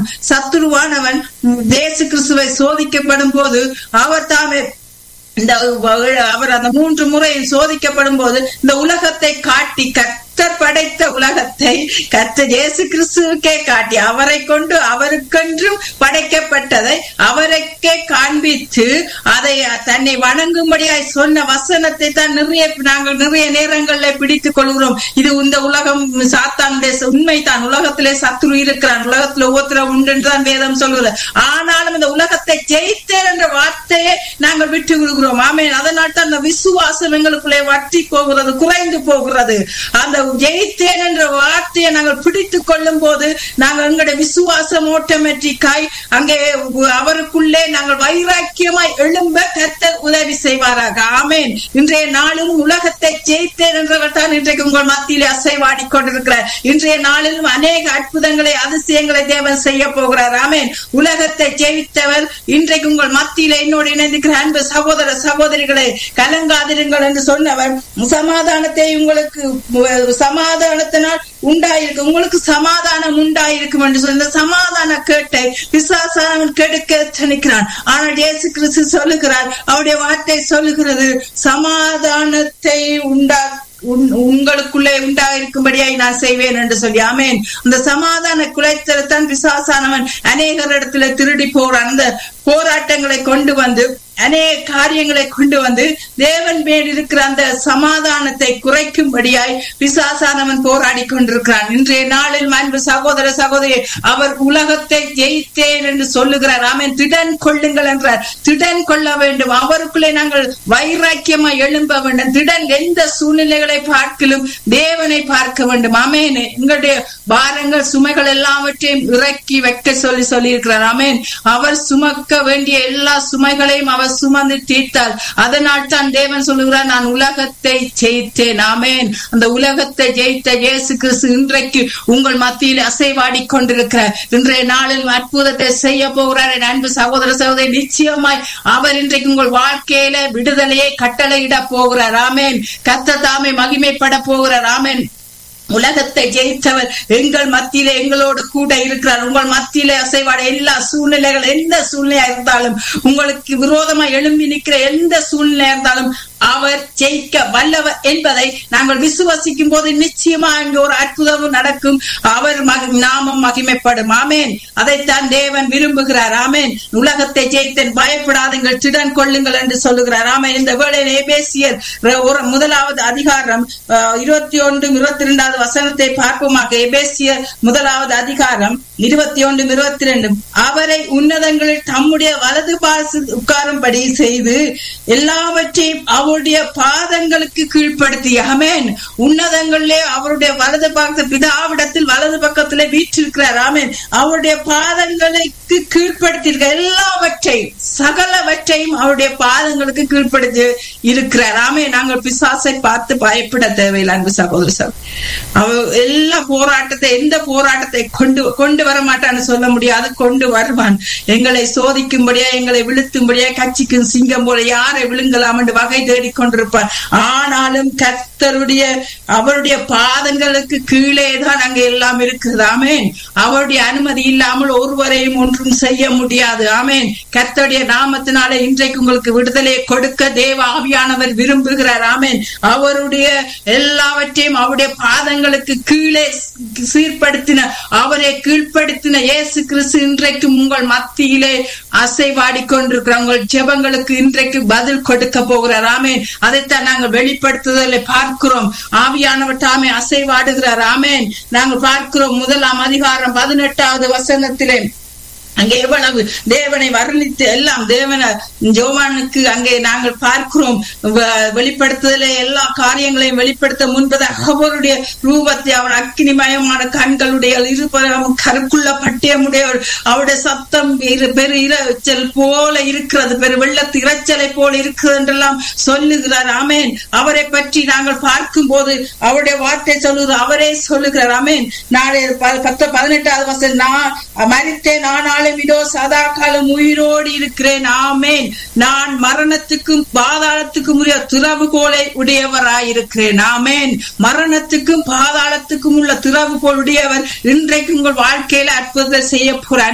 சத்துருவானவன் தேச கிறிஸ்துவை சோதிக்கப்படும் போது அவர் தாமே இந்த அவர் அந்த மூன்று முறையும் சோதிக்கப்படும் போது இந்த உலகத்தை காட்டி கர்த்தர் படைத்த உலகத்தை கர்த்தர் இயேசு கிறிஸ்துவுக்கே காட்டி அவரை கொண்டு அவருக்கென்றும் படைக்கப்பட்டதை அவருக்கே காண்பித்து அதை தன்னை வணங்கும்படியாய் சொன்ன வசனத்தை தான் நிறைய நாங்கள் நிறைய நேரங்கள்ல பிடித்துக் கொள்கிறோம் இது இந்த உலகம் சாத்தானுடைய உண்மைதான் உலகத்திலே சத்துரு இருக்கிறான் உலகத்துல ஒவ்வொருத்தர உண்டு தான் வேதம் சொல்கிறது ஆனாலும் இந்த உலகத்தை ஜெயித்தேன் என்ற வார்த்தையை நாங்கள் விட்டு விடுகிறோம் ஆமே அதனால் தான் அந்த விசுவாசம் எங்களுக்குள்ளே வட்டி போகிறது குறைந்து போகிறது அந்த ஜெயித்தேன் என்ற வார்த்தையை நாங்கள் பிடித்துக் கொள்ளும் போது நாங்கள் எங்களுடைய விசுவாசம் ஆட்டோமேட்டிக்காய் அங்கே அவருக்குள்ளே நாங்கள் வைராக்கியமாய் எழும்ப கர்த்தர் உதவி செய்வாராக ஆமேன் இன்றைய நாளும் உலகத்தை ஜெயித்தேன் என்றவர் தான் இன்றைக்கு உங்கள் மத்தியிலே அசைவாடி கொண்டிருக்கிறார் இன்றைய நாளிலும் அநேக அற்புதங்களை அதிசயங்களை தேவன் செய்ய போகிறார் ஆமேன் உலகத்தை ஜெயித்தவர் இன்றைக்கு உங்கள் மத்தியிலே என்னோடு இணைந்திருக்கிற அன்பு சகோதர சகோதரிகளை கலங்காதிருங்கள் என்று சொன்னவர் சமாதானத்தை உங்களுக்கு சமாதானத்தினால் உண்டாயிருக்கு உங்களுக்கு சமாதானம் உண்டாயிருக்கும் என்று சொன்ன சமாதான கேட்டை விசுவாசம் கெடுக்க நினைக்கிறான் ஆனால் இயேசு கிறிஸ்து சொல்லுகிறார் அவருடைய வார்த்தை சொல்லுகிறது சமாதானத்தை உண்டா உங்களுக்குள்ளே உண்டாயிருக்கும்படியாய் நான் செய்வேன் என்று சொல்லி ஆமேன் அந்த சமாதான குலைத்தலத்தான் பிசாசானவன் அநேகரிடத்துல திருடி போறான் அந்த போராட்டங்களை கொண்டு வந்து அநேக காரியங்களை கொண்டு வந்து தேவன் மேல் இருக்கிற அந்த சமாதானத்தை குறைக்கும்படியாய் பிசாசானவன் போராடி கொண்டிருக்கிறான் இன்றைய நாளில் அன்பு சகோதர சகோதரி அவர் உலகத்தை ஜெயித்தேன் என்று சொல்லுகிறார் ஆமேன் திடன் கொள்ளுங்கள் என்றார் திடன் கொள்ள வேண்டும் அவருக்குள்ளே நாங்கள் வைராக்கியமாய் எழும்ப வேண்டும் திடன் எந்த சூழ்நிலைகளை பார்க்கலும் தேவனை பார்க்க வேண்டும் ஆமேன் எங்களுடைய பாரங்கள் சுமைகள் எல்லாவற்றையும் இறக்கி வைக்க சொல்லி சொல்லி இருக்கிறார் ஆமேன் அவர் சுமக்க வேண்டிய எல்லா சுமைகளையும் அவர் சுமந்து தீர்த்தார் அதனால் தான் தேவன் சொல்லுகிறார் நான் உலகத்தை ஜெயித்தேன் ஆமேன் அந்த உலகத்தை ஜெயித்த இயேசு கிறிஸ்து இன்றைக்கு உங்கள் மத்தியில் அசைவாடி கொண்டிருக்கிறார் இன்றைய நாளில் அற்புதத்தை செய்ய போகிறார் என் அன்பு சகோதர சகோதரி நிச்சயமாய் அவர் இன்றைக்கு உங்கள் வாழ்க்கையில விடுதலையை கட்டளையிட போகிறார் ஆமேன் கத்த தாமே மகிமைப்பட போகிறார் ஆமேன் உலகத்தை ஜெயித்தவர் எங்கள் மத்தியில எங்களோடு கூட இருக்கிறார் உங்கள் மத்தியில அசைவாட எல்லா சூழ்நிலைகள் எந்த சூழ்நிலையா இருந்தாலும் உங்களுக்கு விரோதமா எழும்பி நிற்கிற எந்த சூழ்நிலையா இருந்தாலும் அவர் ஜெயிக்க வல்லவர் என்பதை நாங்கள் விசுவசிக்கும் போது நிச்சயமா இங்கு ஒரு அற்புதமும் நடக்கும் அவர் நாமம் மகிமைப்படும் ஆமேன் அதைத்தான் தேவன் விரும்புகிறார் ஆமேன் உலகத்தை ஜெயித்தேன் பயப்படாதுங்கள் திடன் கொள்ளுங்கள் என்று சொல்லுகிறார் ஆமேன் இந்த வேளையில் எபேசியர் ஒரு முதலாவது அதிகாரம் இருபத்தி ஒன்று இருபத்தி இரண்டாவது வசனத்தை பார்ப்போமாக எபேசியர் முதலாவது அதிகாரம் இருபத்தி ஒன்று இருபத்தி ரெண்டும் அவரை உன்னதங்களில் தம்முடைய வலது பாசு உட்காரும்படி செய்து எல்லாவற்றையும் அவருடைய பாதங்களுக்கு கீழ்ப்படுத்தி அமேன் உன்னதங்களிலே அவருடைய வலது பக்கத்து பிதாவிடத்தில் வலது பக்கத்திலே வீற்றிருக்கிறார் ஆமேன் அவருடைய பாதங்களுக்கு கீழ்ப்படுத்தியிருக்க எல்லாவற்றையும் சகலவற்றையும் அவருடைய பாதங்களுக்கு கீழ்ப்படுத்தி இருக்கிறார் ஆமே நாங்கள் பிசாசை பார்த்து பயப்பட தேவையில்லை அன்பு சகோதர சார் அவர் எல்லா போராட்டத்தை எந்த போராட்டத்தை கொண்டு கொண்டு வர மாட்டான்னு சொல்ல முடியாது கொண்டு வருவான் எங்களை சோதிக்கும்படியா எங்களை விழுத்தும்படியா கட்சிக்கும் சிங்கம் போல யாரை விழுங்கலாம் என்று வகை தேடிக்கொண்டிருப்பார் ஆனாலும் கர்த்தருடைய அவருடைய பாதங்களுக்கு கீழே தான் அங்க எல்லாம் இருக்குது ஆமேன் அவருடைய அனுமதி இல்லாமல் ஒருவரையும் ஒன்றும் செய்ய முடியாது ஆமேன் கர்த்தருடைய நாமத்தினாலே இன்றைக்கு உங்களுக்கு விடுதலை கொடுக்க தேவ ஆவியானவர் விரும்புகிறார் ஆமேன் அவருடைய எல்லாவற்றையும் அவருடைய பாதங்களுக்கு கீழே சீர்படுத்தின அவரை கீழ்ப்படுத்தின இயேசு கிறிஸ்து இன்றைக்கு உங்கள் மத்தியிலே அசைவாடி கொண்டிருக்கிற உங்கள் ஜெபங்களுக்கு இன்றைக்கு பதில் கொடுக்க போகிறார் ஆமேன் அதைத்தான் நாங்கள் வெளிப்படுத்துதலை பார்க்கிறோம் ஆவியானவர் தாமே அசைவாடுகிறார் ஆமேன் நாங்கள் பார்க்கிறோம் முதலாம் அதிகாரம் பதினெட்டாவது வசனத்திலே அங்கே எவ்வளவு தேவனை வர்ணித்து எல்லாம் தேவன ஜோவானுக்கு அங்கே நாங்கள் பார்க்கிறோம் வெளிப்படுத்துதல எல்லா காரியங்களையும் வெளிப்படுத்த முன்பதாக அவருடைய ரூபத்தை அவர் அக்கினிமயமான கண்களுடைய இருபுறம் கருக்குள்ள பட்டியமுடைய அவருடைய சத்தம் பெரு இரைச்சல் போல இருக்கிறது பெரு வெள்ளத்து இரைச்சலை போல இருக்கிறது என்றெல்லாம் சொல்லுகிறார் ஆமேன் அவரை பற்றி நாங்கள் பார்க்கும் போது அவருடைய வார்த்தை சொல்லுகிறார் அவரே சொல்லுகிறார் ஆமேன் நாளை பத்து பதினெட்டாவது வசதி நான் மறித்தேன் ஆனால் காலம் இதோ சதா காலம் உயிரோடு இருக்கிறேன் ஆமேன் நான் மரணத்துக்கும் பாதாளத்துக்கும் உரிய திறவுகோலை உடையவராயிருக்கிறேன் ஆமேன் மரணத்துக்கும் பாதாளத்துக்கும் உள்ள திறவுகோல் உடையவர் இன்றைக்கு உங்கள் வாழ்க்கையில அற்புதத்தை செய்ய போற